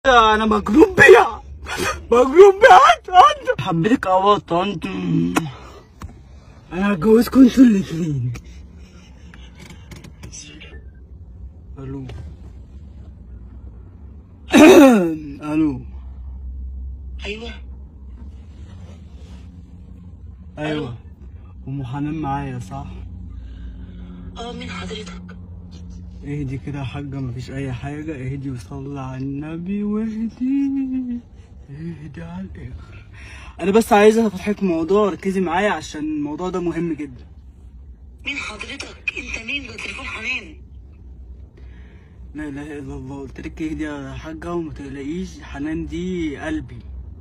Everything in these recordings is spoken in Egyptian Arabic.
انا مجنون بيها مجنون بيها طنط حبيتك قوي يا طنط انا هتجوزكم انتوا الاتنين الو الو ايوه ايوه ام حنان معايا صح اه مين حضرتك اهدي كده يا حاجة مفيش أي حاجة اهدي وصلي على النبي واهدي اهدي على الآخر أنا بس عايزة أفتحك موضوع ركزي معايا عشان الموضوع ده مهم جدا مين حضرتك انت مين ده تليفون حنان لا إله إلا الله قلت لك اهدي يا حاجة وما تقلقيش حنان دي قلبي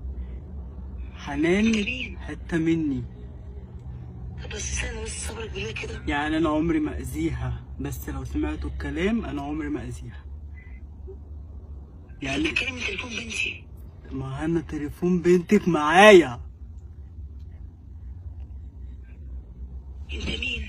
حنان جميل. حتة مني طب بس استنى بس صبرك بالله كده يعني أنا عمري ما أذيها بس لو سمعتوا الكلام أنا عمري ما أذيها انت يعني بتتكلم من تليفون بنتي ما انا تليفون بنتك معايا انت مين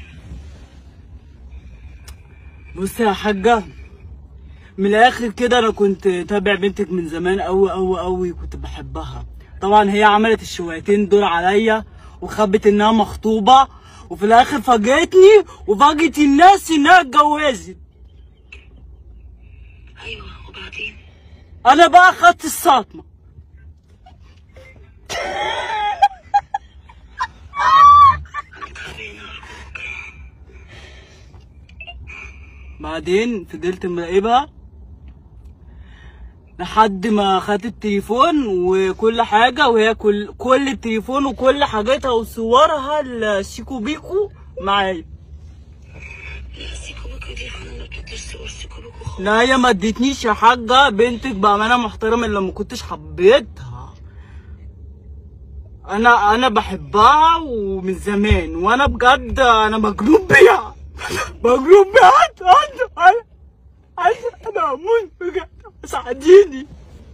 بص يا حاجة من الاخر كده انا كنت تابع بنتك من زمان قوي قوي قوي كنت بحبها طبعا هي عملت الشويتين دول عليا وخبت انها مخطوبة وفي الاخر فاجئتني وفاجئت الناس انها اتجوزت ايوه وبعدين انا بقى خدت الصدمة انا تعبانه ارجوك بعدين فضلت مراقبها لحد ما خدت التليفون وكل حاجة وهي كل كل التليفون وكل حاجاتها وصورها الشيكو بيكو معايا لا سيكو بيكو دي حنان ما بتطلعش صور سيكو بيكو خالص لا هي ما ادتنيش يا حاجة بنتك بأمانة محترمة اللي ما كنتش حبيتها أنا أنا بحبها ومن زمان وأنا بجد أنا مجنون بيها مجنون بيها أنا أنا أنا أنا هموت بجد ساعديني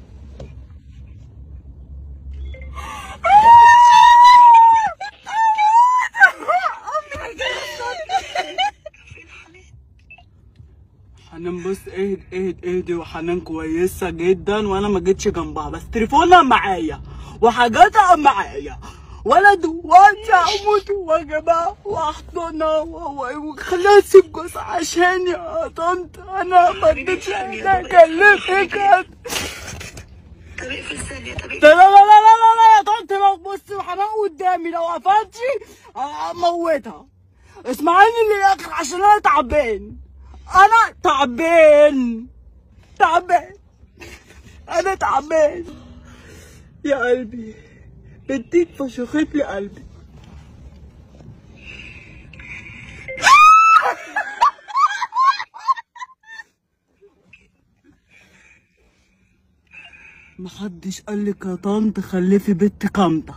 فين حنان حنان بص اهد اهد اهدي وحنان كويسة جدا وانا ما جيتش جنبها بس تليفونها معايا وحاجاتها معايا وانا دلوقتي هموت واجيبها واحضنها و- واخليها تسيب جوزها عشاني يا طنط انا ما اديتش انا اكلمك طب اقفل ثانيه طب لا لا لا لا لا لا لا يا طنط لو بص حنان قدامي لو قفلتي اموتها اسمعيني للاخر عشان انا تعبان انا تعبان تعبان انا تعبان يا قلبي بنتك فشخت لي قلبي محدش قالك يا طنط خلفي بنت كامتة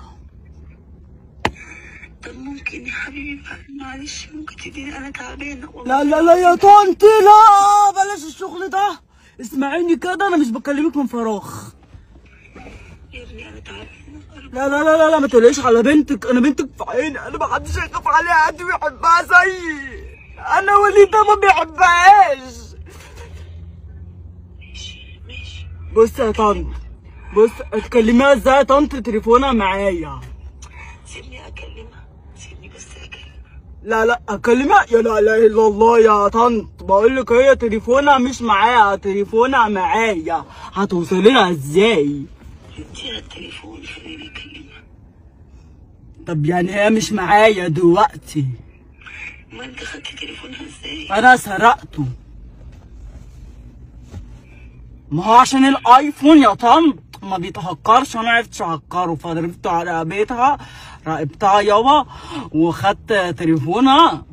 طب ممكن يا حبيبي معلش ممكن تديني انا تعبانه والله لا لا لا يا طنط لا بلاش الشغل ده اسمعيني كده انا مش بكلمك من فراغ يا ابني انا تعبانه أرجوك. لا لا لا لا, لا ما تقلقيش على بنتك انا بنتك في عيني انا ما حدش هيخاف عليها قد بيحبها زيي انا وليدة ما بيحبهاش ماشي ماشي بص يا طنط بص اتكلميها ازاي يا طنط تليفونها معايا سيبني اكلمها سيبني بس اكلمها لا لا اكلمها يا لا اله الا الله يا طنط بقول لك هي تليفونها مش معايا تليفونها معايا هتوصلي لها ازاي اديها التليفون خليني اكلمها طب يعني هي مش معايا دلوقتي ما انت خدت تليفونها ازاي انا سرقته ما هو عشان الايفون يا طنط ما بيتهكرش انا عرفتش اهكره فضربت على بيتها راقبتها يابا وخدت تليفونها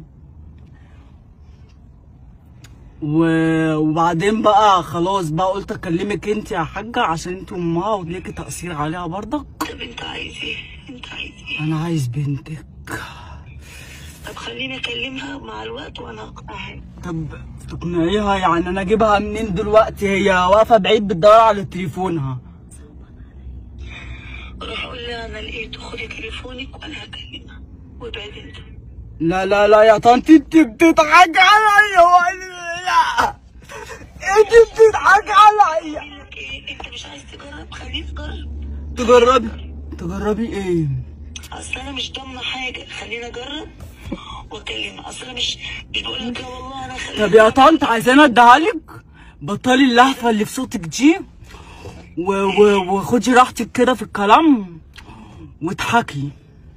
و... وبعدين بقى خلاص بقى قلت اكلمك انت يا حاجه عشان انت امها وليكي تاثير عليها برضك طب انت عايز ايه انت عايز ايه انا عايز بنتك طب خليني اكلمها مع الوقت وانا اقنعها طب تقنعيها يعني انا اجيبها منين دلوقتي هي واقفه بعيد بتدور على تليفونها روح قول لها انا لقيته خدي تليفونك وانا هكلمها وابعد انت لا لا لا يا طنط انت بتضحك عليا ولا لا انت بتضحك عليا لك ايه انت مش عايز تجرب خليني اجرب تجربي تجربي ايه اصل انا مش ضامنه حاجه خليني اجرب واكلمها اصل انا مش مش بقول لك لا والله انا خليني طب يا طنط عايزاني اديها لك بطلي اللهفه اللي في صوتك دي و... و... وخدي راحتك كده في الكلام واضحكي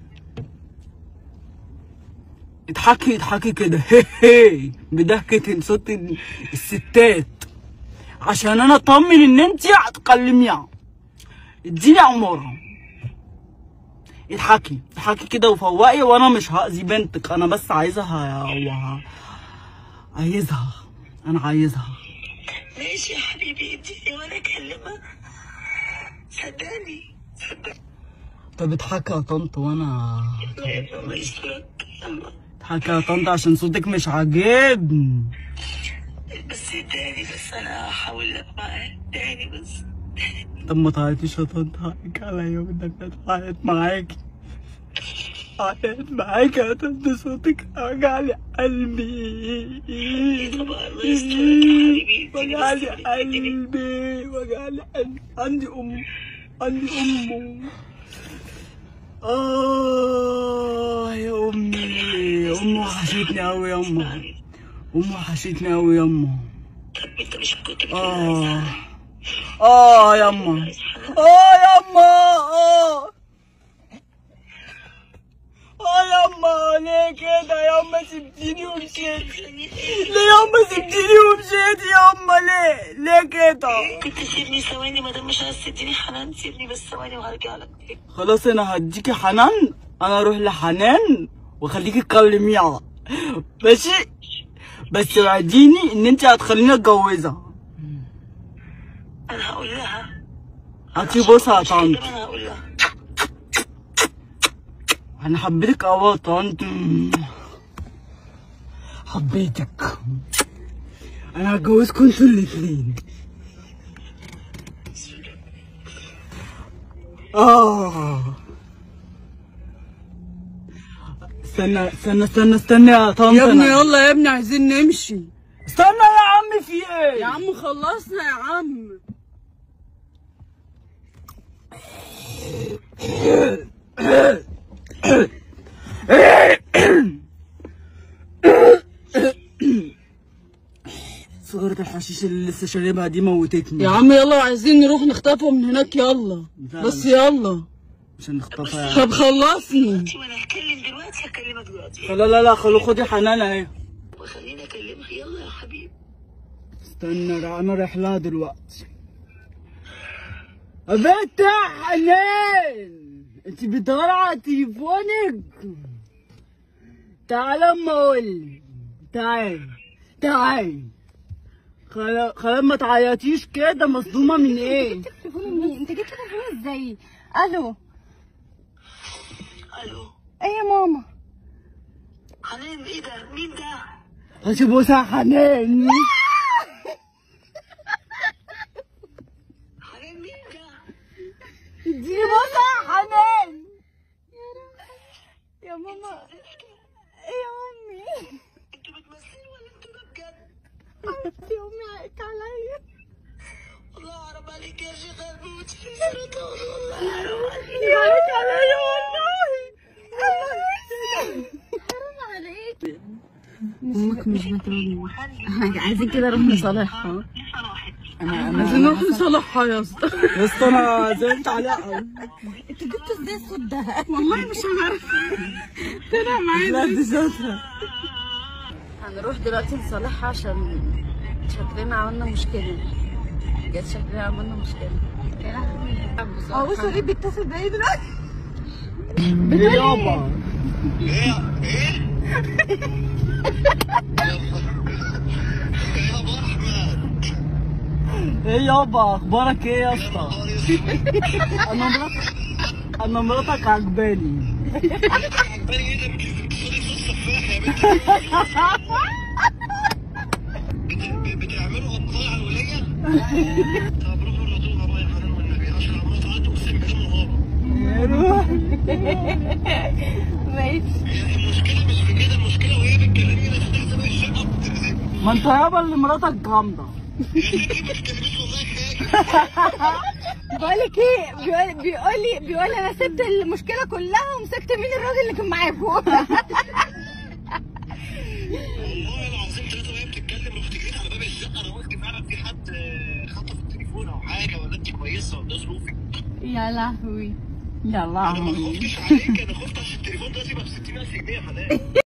اضحكي اضحكي كده هي هي بضحكة صوت ال- الستات عشان انا اطمن ان انت هتكلميها اديني عمارة اضحكي اضحكي كده وفوقي وانا مش هأذي بنتك انا بس عايزها وه... عايزها انا عايزها ماشي يا حبيبي اديني وانا اكلمها صدقني صدقني طب اضحكي يا طنط وانا يلا الله يسترك يلا اضحكي يا طنط عشان صوتك مش عاجبني بس اداني بس انا هحاول لك معاه اداني بس طب ما تعيطيش يا طنط حقك عليا وانك اتعيط معاكي عيط معاكي يا طنط صوتك وجعلي قلبي طب الله يسترك يا حبيبي اديني بس وجعلي اديني قلبي وجعلي قلبي عندي ام عندي ام اه يا امي امي وحشتني اوي يا اما امي وحشتني اوي يا اما طب انت مش كنت بتقول اه عايز اه يا اما اه يا اما اه اه يا اما ليه كده يا اما سبتيني ومشيتي ليه يا اما سبتيني ومشيتي يا اما ليه ليه كده كنت سيبني ثواني ما دام مش عايز تديني حنان سيبني بس ثواني وهرجع لك تاني خلاص انا هديكي حنان انا اروح لحنان واخليكي تكلميها ماشي بس وعديني ان انت هتخليني اتجوزها انا هقول لها هاتي بوسه يا طنط انا هقول لها انا حبيتك قوي يا طنط حبيتك انا هتجوزكم انتوا الاتنين اه استنى استنى استنى استنى يا طنط يا ابني أنا- يلا يا ابني عايزين نمشي استنى يا عم في ايه يا عم خلصنا يا عم صغيرة الحشيش اللي لسه شاربها دي موتتني يا عم يلا عايزين نروح نخطفهم من هناك يلا لا، بس لا. يلا عشان نخطفها يعني طب خلصني وانا هتكلم دلوقتي هكلمك دلوقتي لا لا لا خلو خدي حنان اهي وخليني اكلمها يلا يا حبيبي استنى را- انا رايح لها دلوقتي بنت يا حنان انت بتدوري على تليفونك تعالى اما اقول تعالي تعالي خلا خلا ما تعيطيش كده مصدومه من ايه تليفون مين؟ انت جبت تليفون ازاي؟ الو الو ايه يا ماما؟ حنان ايه ده مين ده هاتي بوسه يا حنان حنان مين ده اديني بوسه يا حنان يا ماما ايه يا امي؟ انتوا بتمثلوا ولا انتوا ده بجد حبيبتي امي عيت عليا الله حرام عليك يا شيخ قلبي وتفكرت والله حرام عليك عيت عليا والله حرام عليك امك مش بترد احنا عايزين كده نروح نصالحها لسه راحت عايزين نروح نصلحها يا اسطى يا اسطى انا زعلت عليها قوي انتوا جبتوا ازاي الصوت ده؟ والله مش عارفه طلع معايا لا دي صوتها هنروح دلوقتي نصالحها عشان شكلنا عملنا مشكلة جت شكلنا عملنا مشكلة هو شريف بيتصل بيا دلوقتي يابا ايه يابا اخبارك ايه يا اسطى انا مراتك انا مراتك عجباني بتعملوا ابطال على الوليه؟ طب روحوا ردوها بقى يا حنان والنبي عشان مرات عندكم سمكان مهاره روح ماشي هي المشكله مش في كده المشكله وهي بتكلمني انا فتحت بقى الشقه وبتكذب ما انت يابا اللي مراتك جامده يا ستي ما تتكلميش والله حاجه بقولك ايه بيقول بيقول لي بيقول انا سبت المشكله كلها ومسكت مين الراجل اللي كان معاكم والله العظيم ثلاثة وهي بتتكلم رحت جريت على باب الشقة أنا قلت فعلا في حد آه، خطف التليفون أو حاجة ولا أنت كويسة ولا ظروفك يا لهوي يا أنا ما لهوي خفتش عليك أنا خفت عشان التليفون ده يبقى ب 60000 جنيه يا حنان